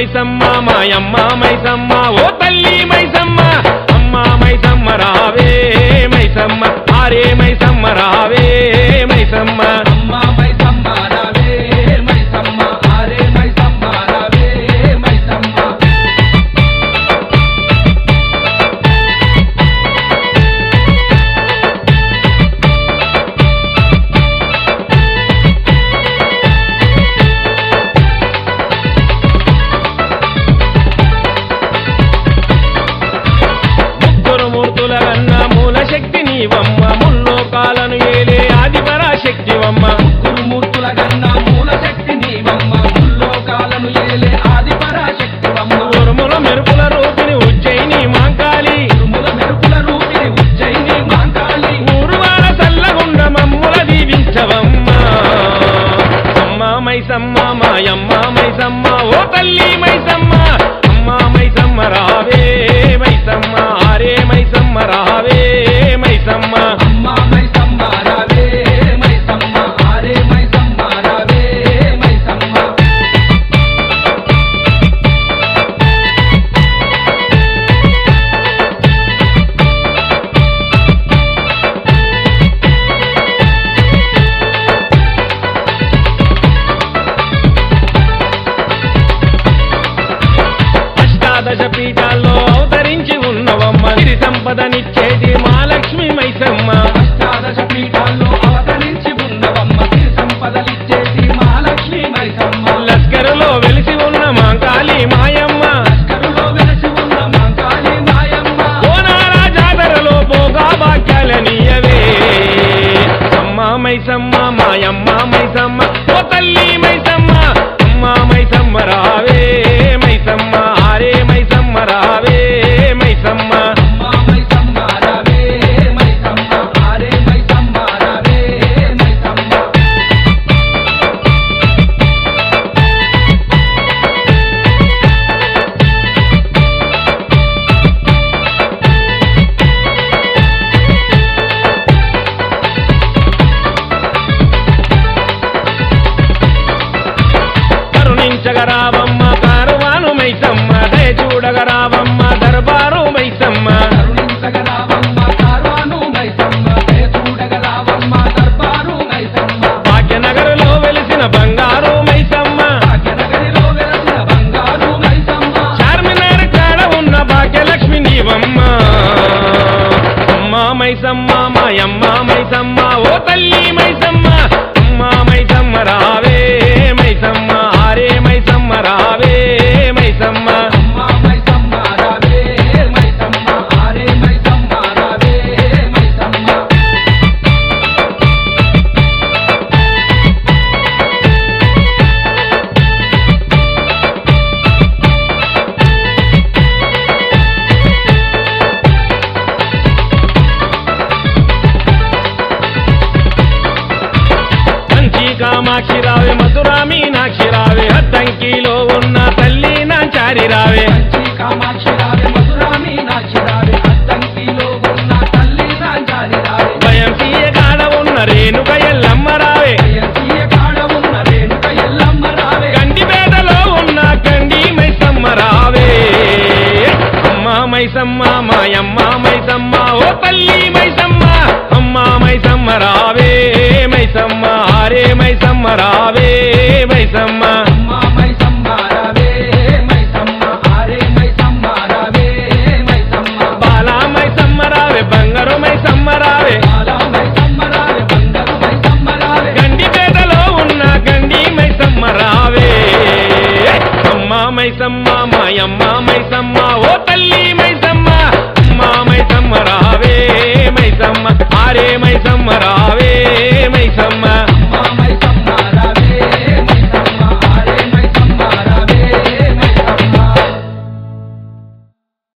మైసమ్మ మాయమ్మ మైసమ్మ ఓ తల్లి మైసమ్మ అమ్మ మైసమ్మ రావే మైసమ్మ ఆరే మైసమ్మ రావే మైసమ్మ అమ్మ మైసమ్మ రావే మైసమ్మ ఆరే మైసమ్మ రావే మైసమ్మ ముగ్గురు మూర్తుల కన్నా మూల శక్తి నీవమ్మ ముల్లోకాలను ఏలే ఆదిపరా శక్తివమ్మ గురుమూర్తుల గన్నా మూల శక్తి నీవమ్మ ముల్లోకాలను ఏలే ఆది పరాశక్తివమ్మ ఉరుముల మెరుపుల రూపిణి ఉజ్జయిని మాంకాళి ఉరుముల మెరుపుల రూపిణి ఉజ్జయిని మాంకాళి ఊరువాడ సల్లగుండ మమ్ముల దీవించవమ్మ అమ్మ మైసమ్మ మాయమ్మ మైసమ్మ ఓ తల్లి మైసమ్మ అమ్మ మైసమ్మ రావే మైసమ్మ ఆరే మైసమ్మ రావే మైసమ్మ అమ్మ మైసమ్మ రావే మైసమ్మ ఆరే మైసమ్మ రావే మైసమ్మ అష్టాదశ పీఠాల్లో అవతరించి ఉన్నవమ్మ సిరి సంపదనిచ్చేటి మహాలక్ష్మి మైసమ్మ అష్టాదశ పీఠాల్లో అవతరించి ఉన్నవమ్మ సిరి సంపదలిచ్చేసి మహాలక్ష్మి మైసమ్మ లస్కరులో వెలిసి ఉన్న మాంకాళి మాయమ్మ లష్కరులో వెలసి ఉన్న మాంకాళి మాయమ్మ కోనారా జాతరలో పోగా భాగ్యాలనియవే అమ్మ మైసమ్మ మాయమ్మ మైసమ్మ ఓ తల్లి మైసమ్మ అమ్మ మైసమ్మ రావే మైసమ్మ ఆరే మైసమ్మ రావే మైసమ్మ అమ్మ మైసమ్మ రావే మైసమ్మ ఆరే మైసమ్మ రావే మైసమ్మ కరుణించగరావమ్మ కారువాను మైసమ్మ దయ చూడగరావమ్మ దర్బారు మైసమ్మ కరుణించగరావమ్మ కారువాను మైసమ్మ దయ చూడగరావమ్మ దర్బారు మైసమ్మ భాగ్యనగరులో వెలిసిన బంగారు మైసమ్మ భాగ్యనగరిలో వెలసిన బంగారు మైసమ్మ చార్మినార్ కాడ ఉన్న భాగ్యలక్ష్మి నీవమ్మ అమ్మ మైసమ్మ మాయమ్మ మైసమ్మ ఓ తల్లి మైసమ్మ అమ్మ మైసమ్మ రావే మైసమ్మ ఆరే మైసమ్మ రావే మైసమ్మ అమ్మ మైసమ్మ రావే మైసమ్మ ఆరే మైసమ్మ రావే మైసమ్మ కంచి కామాక్షి రావే మధురా మీనాక్షి రావే అద్దంకిలో ఉన్న తల్లి నాచారి రావే కంచి కామాక్షి రావే మధురా మీనాక్షి రావే అద్దంకిలో ఉన్న తల్లి రాజాని రావే భయం సీయ కాడ ఉన్న రేణుక ఎల్లమ్మ రావే అయ్యయ్య కాడ ఉన్న రేణుక ఎల్లమ్మ రావే గండిపేటలో ఉన్న కండి మైసమ్మ రావే అమ్మ మైసమ్మ మాయమ్మ మైసమ్మ ఓ తల్లి మైసమ్మ అమ్మ మైసమ్మ రావే మైసమ్మ ఆరే మైసమ్మ రావే మైసమ్మ